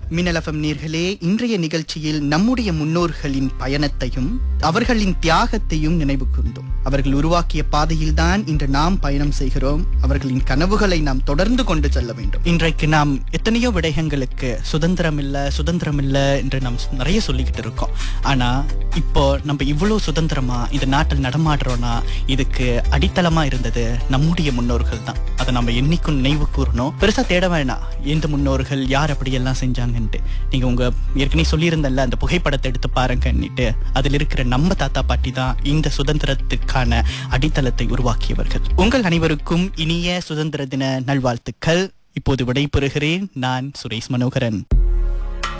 மின்னலஃபம் நேர்களே இன்றைய நிகழ்ச்சியில் நம்முடைய முன்னோர்களின் பயணத்தையும் அவர்களின் தியாகத்தையும் நினைவு கூர்ந்தோம் அவர்கள் உருவாக்கிய பாதையில்தான் இன்று நாம் பயணம் செய்கிறோம் அவர்களின் கனவுகளை நாம் தொடர்ந்து கொண்டு செல்ல வேண்டும் இன்றைக்கு நாம் எத்தனையோ விடயங்களுக்கு சுதந்திரம் இல்ல சுதந்திரம் இல்ல என்று நாம் நிறைய சொல்லிக்கிட்டு இருக்கோம் ஆனா இப்போ நம்ம இவ்வளவு சுதந்திரமா இந்த நாட்டில் நடமாடுறோம்னா இதுக்கு அடித்தளமா இருந்தது நம்முடைய முன்னோர்கள் தான் அதை நம்ம என்னைக்கும் நினைவு கூறணும் பெருசா தேட வேணாம் எந்த முன்னோர்கள் யார் அப்படி எல்லாம் செஞ்சாங்கன்ட்டு நீங்க உங்க ஏற்கனவே சொல்லியிருந்தல்ல அந்த புகைப்படத்தை எடுத்து பாருங்கன்னுட்டு அதில் இருக்கிற நம்ம தாத்தா பாட்டி தான் இந்த சுதந்திரத்துக்கான அடித்தளத்தை உருவாக்கியவர்கள் உங்கள் அனைவருக்கும் இனிய சுதந்திர தின நல்வாழ்த்துக்கள் இப்போது விடைபெறுகிறேன் நான் சுரேஷ் மனோகரன்